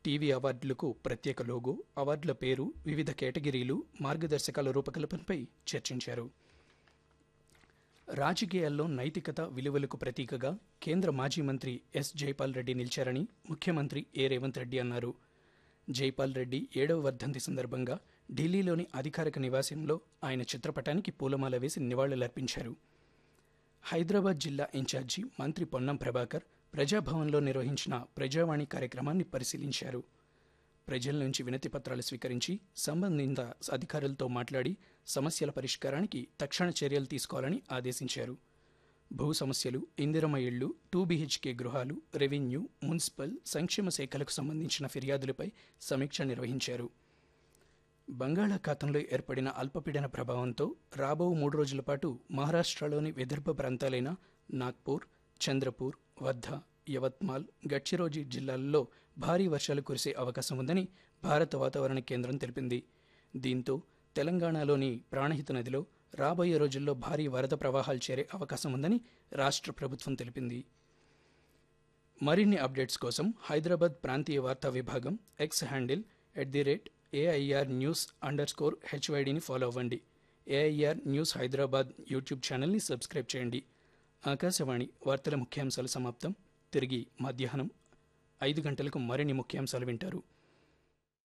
TV అవార్డులకు ప్రత్యేక logo అవార్డుల పేరు వివిధ కేటగిరీలు మార్గదర్శకాల రూపకల్పనపై చర్చించారు రాజకీయాల్లో నైతికత విలువలకు ప్రతీకగా కేంద్ర మాజీ మంత్రి ఎస్ జైపాల్ రెడ్డి నిలిచారని ముఖ్యమంత్రి ఏ రేవంత్ రెడ్డి అన్నారు జైపాల్ రెడ్డి ఏడవ వర్ధంతి సందర్భంగా ఢిల్లీలోని అధికారిక నివాసంలో ఆయన చిత్రపటానికి పూలమాల వేసి నివాళులర్పించారు హైదరాబాద్ జిల్లా ఇన్ఛార్జి మంత్రి పొన్నం ప్రభాకర్ ప్రజాభవన్లో నిర్వహించిన ప్రజావాణి కార్యక్రమాన్ని పరిశీలించారు ప్రజల నుంచి వినతి పత్రాలు స్వీకరించి సంబంధిత అధికారులతో మాట్లాడి సమస్యల పరిష్కారానికి తక్షణ చర్యలు తీసుకోవాలని ఆదేశించారు భూ సమస్యలు ఇందిరమ ఇళ్లు టూ బీహెచ్కే గృహాలు రెవెన్యూ మున్సిపల్ సంక్షేమ శాఖలకు సంబంధించిన ఫిర్యాదులపై సమీక్ష నిర్వహించారు బంగాళాఖాతంలో ఏర్పడిన అల్పపీడన ప్రభావంతో రాబో మూడు రోజుల పాటు మహారాష్ట్రలోని విదర్భ ప్రాంతాలైన నాగ్పూర్ చంద్రపూర్ వర్ధ యవత్మాల్ గడ్చిరోజి జిల్లాల్లో భారీ వర్షాలు కురిసే అవకాశం ఉందని భారత వాతావరణ కేంద్రం తెలిపింది దీంతో తెలంగాణలోని ప్రాణహిత నదిలో రాబోయే రోజుల్లో భారీ వరద ప్రవాహాలు చేరే అవకాశం ఉందని రాష్ట్ర ప్రభుత్వం తెలిపింది మరిన్ని అప్డేట్స్ కోసం హైదరాబాద్ ప్రాంతీయ వార్తా విభాగం X handle at the rate AIR news underscore హెచ్వైడిని ఫాలో అవ్వండి ఏఐఆర్ న్యూస్ హైదరాబాద్ యూట్యూబ్ ఛానల్ని సబ్స్క్రైబ్ చేయండి ఆకాశవాణి వార్తల ముఖ్యాంశాలు సమాప్తం తిరిగి మధ్యాహ్నం ఐదు గంటలకు మరిన్ని ముఖ్యాంశాలు వింటారు